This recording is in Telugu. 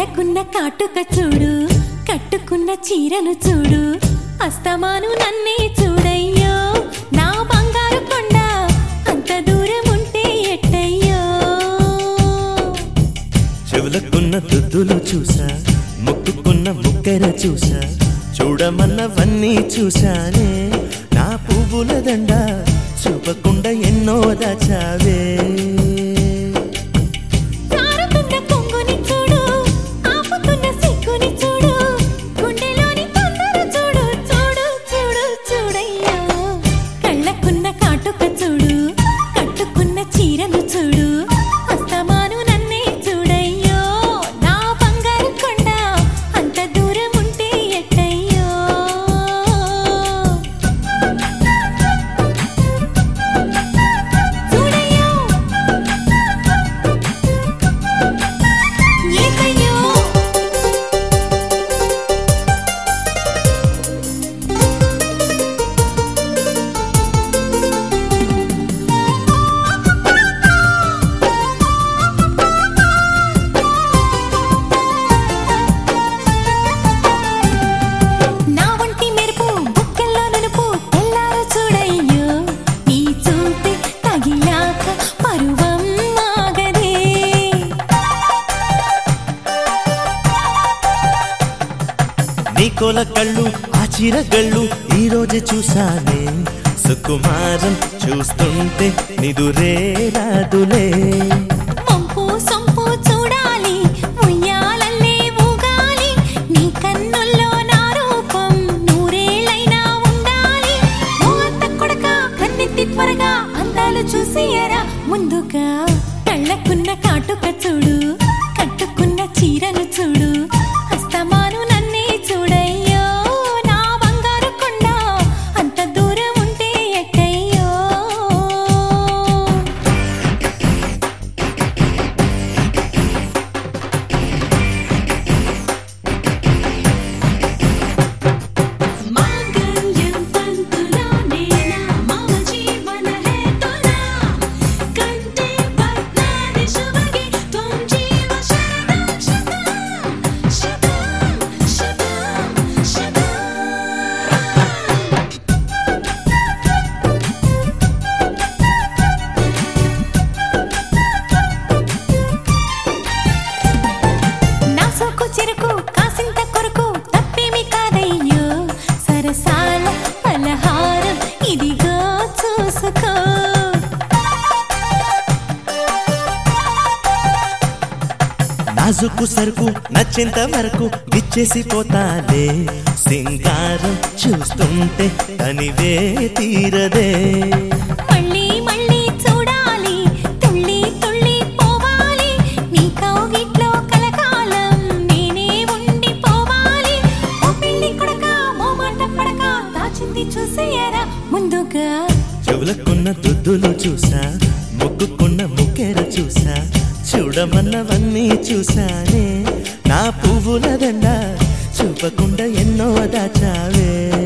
కళ్ళకున్న కాటుక చూడు కట్టుకున్న చీరను చూడు అస్తమాను నన్నే చూడయ్యో నా బంగారు కొండ అంత దూరం ఉంటే ఎట్టయ్యో చెవులకున్న దుద్దులు చూసా ముక్కుకున్న ముక్కెర చూసా చూడమన్నవన్నీ చూశానే నా పువ్వుల దండ చూపకుండా ఎన్నో దాచావే జారుతున్న పొంగుని చూడు ఆపుతున్న సిగ్గుని చూడు గుండెలోని తొందర చూడు చూడు చూడు చూడయ్యా కళ్ళకున్న కాటుక చూడు కట్టుకున్న చీరను చూడు అస్తమాను నన్నే చూడయ్యో నా బంగారు కొండ అంత దూరం ఉంటే ఎట్టయ్యో చూడయ్యో ఏకయ్యో నా వంటి మెరుపు బుక్కెల్లో నునుపు తెల్లారు చూడయ్యో నీ చూపే తగిలాక పరువం ఆగదే నీ కోల కళ్ళు ఆ చీరగళ్ళు ఈ రోజే చూసానే సుకుమారం చూస్తుంటే నిదురే రాదులే పంపు సొంపు చూడాలి ఉయ్యాలల్లే ఊగాలి నీ కన్నుల్లో నా రూపం నూరేళ్ళైనా ఉండాలి ఓ అత్త కొడక కన్నెత్తి త్వరగా అందాలు చూసేయరా ముందుగా కళ్ళకున్న కాటుక చూడు కట్టుకున్న చీరను చూడు అస్తమాను నన్నే చూడయ్యో నా బంగారు కొండ అంత దూరం ఉంటే ఎక్కయ్యో మాంగళ్యం తంతునా నేనా మమ జీవన హేతునా కంటే పద్నాది శుభగే త్వం జీవ శరదం శతం శతం శతం శతం నా సోకు చెరుకు కాసింత కొరకు తప్పేమి కాదయ్యో సరసాల పలహారం ఇదిగో చూసుకో నాజుకు సరుకు నచ్చేంత వరకు ఇచ్చేసి పోతాలే సింగారం చూస్తుంటే తనివే తీరదే మళ్ళీ మళ్ళీ చూడాలి తుళ్ళి తుళ్ళి పోవాలి నీ కౌగిట్లో కలకాలం నేనే ఉండిపోవాలి ఓ పెళ్లి కొడక మోమాట పడక దాచింది చూసేయరా ముందుగా చెవులకున్న దుద్దులు చూసా ముక్కుకున్న ముక్కెర చూసా చూడమన్నవన్నీ చూసానే నా పువ్వుల దండ చూపకుండా ఎన్నో దాచావే